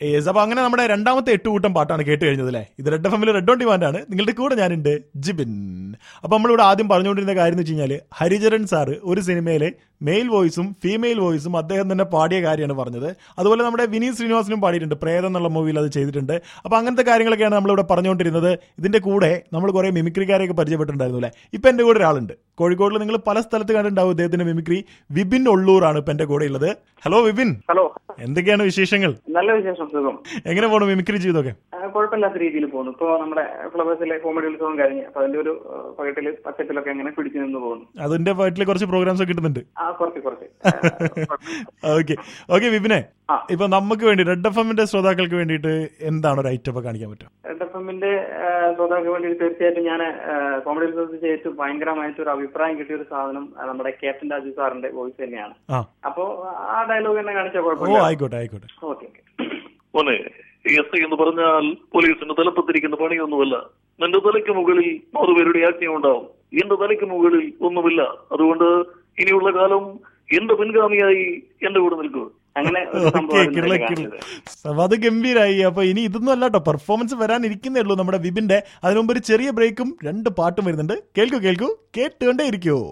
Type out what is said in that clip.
Ace അപ്പൊ അങ്ങനെ നമ്മുടെ രണ്ടാമത്തെ എട്ട് കൂട്ടം പാട്ടാണ് കേട്ട് കഴിഞ്ഞത് അല്ലേ ഇത് റെഡ് എഫ് എമ്മിൽ റെഡ് ഓൺ ഡിമാൻഡ് ആണ് നിങ്ങളുടെ കൂടെ ഞാനുണ്ട് ജിബിൻ അപ്പൊ നമ്മളിവിടെ ആദ്യം പറഞ്ഞുകൊണ്ടിരുന്ന കാര്യം എന്ന് വെച്ച് കഴിഞ്ഞാൽ ഹരിചരൺ സാറ് ഒരു സിനിമയിലെ മെയിൽ വോയിസും ഫീമെയിൽ വോയിസും അദ്ദേഹം തന്നെ പാടിയ കാര്യമാണ് പറഞ്ഞത് അതുപോലെ നമ്മുടെ വിനീത് ശ്രീനിവാസനും പാടിയിട്ടുണ്ട് പ്രേതം എന്നുള്ള മൂവിയിൽ അത് ചെയ്തിട്ടുണ്ട് അപ്പൊ അങ്ങനത്തെ കാര്യങ്ങളൊക്കെയാണ് നമ്മളിവിടെ പറഞ്ഞുകൊണ്ടിരുന്നത് ഇതിന്റെ കൂടെ നമ്മൾ കുറെ മിമിക്രിക്കാരെയൊക്കെ പരിചയപ്പെട്ടിട്ടുണ്ടായിരുന്നു അല്ലേ ഇപ്പൊ എന്റെ കൂടെ ഒരാളുണ്ട് കോഴിക്കോടിൽ നിങ്ങൾ പല സ്ഥലത്ത് കണ്ടിട്ടുണ്ടാവും ഇദ്ദേഹത്തിന്റെ മിമിക്രി വിപിൻ ഒള്ളൂറാണ് ഇപ്പൊ എന്റെ കൂടെ ഉള്ളത് ഹലോ വിപിൻ ഹലോ എന്തൊക്കെയാണ് വിശേഷങ്ങൾ നല്ല വിശേഷം സുഖം എങ്ങനെ പോണു മിമിക്രി ചെയ്തൊക്കെ ആ, കുഴപ്പമില്ലാത്ത രീതിയിൽ പോകുന്നു ഇപ്പോ നമ്മുടെ ഫ്ലവേഴ്സിലെ കോമഡി ഉത്സവം കഴിഞ്ഞ് അപ്പൊ അതിന്റെ ഒരു ആ, പകിട്ടില് പച്ചപ്പിലൊക്കെ അങ്ങനെ പിടിച്ചു നിന്ന് പോകുന്നു അതിന്റെ വീട്ടിൽ കുറച്ച് പ്രോഗ്രാംസ് ഒക്കെ കിട്ടുന്നുണ്ട് ആ കുറച്ച് കുറച്ച് ഓക്കെ ഓക്കെ വിപിനെ ആ. ഇപ്പൊ നമുക്ക് വേണ്ടി റെഡ് എഫ് എമ്മിന്റെ ശ്രോതാക്കൾക്ക് വേണ്ടിയിട്ട് എന്താണ് ഒരു ഐറ്റം ഒക്കെ കാണിക്കാൻ പറ്റും റെഡ് എഫ് എമ്മിന്റെ ശ്രോതാക്കൾക്ക് വേണ്ടി തീർച്ചയായിട്ടും ഞാൻ കോമഡി ഉത്സവത്തിൽ ചെയ്തിട്ട് ഭയങ്കരമായിട്ട് ഒരു അഭിപ്രായം കിട്ടിയ ഒരു സാധനം ആ, നമ്മുടെ ക്യാപ്റ്റൻ രാജു സാറിന്റെ വോയിസ് തന്നെയാണ് ആ അപ്പോ ആ ഡയലോഗ് തന്നെ കാണിച്ചാൽ ഓ കുഴപ്പമില്ല ആയിക്കോട്ടെ ആയിക്കോട്ടെ ഓക്കെ ഓക്കെ മോനെ എസ് ഐ എന്ന് പറഞ്ഞാൽ പോലീസിന്റെ തലപ്പത്തിരിക്കുന്ന പണിയൊന്നുമല്ല നിന്റെ തലയ്ക്ക് മുകളിൽ നൂറുപേരുടെ ആജ്ഞ ഉണ്ടാവും എന്റെ തലയ്ക്ക് മുകളിൽ ഒന്നുമില്ല അതുകൊണ്ട് ഇനിയുള്ള കാലം എന്റെ പിൻഗാമിയായി എന്റെ കൂടെ നിൽക്കുക അങ്ങനെ ഒരു ഓക്കെ സംഭവം കിള്ള അതിനകത്ത് കിള്ള കാണിച്ചത്. അപ്പൊ അത് ഗംഭീരായി അപ്പൊ ഇനി ഇതൊന്നും അല്ല കേട്ടോ പെർഫോമൻസ് വരാനിരിക്കുന്നേ ഉള്ളൂ നമ്മുടെ വിപിന്റെ അതിനുമുമ്പ് ഒരു ചെറിയ ബ്രേക്കും രണ്ട് പാട്ടും വരുന്നുണ്ട് കേൾക്കൂ കേൾക്കൂ കേട്ടുകൊണ്ടേ ഇരിക്കൂ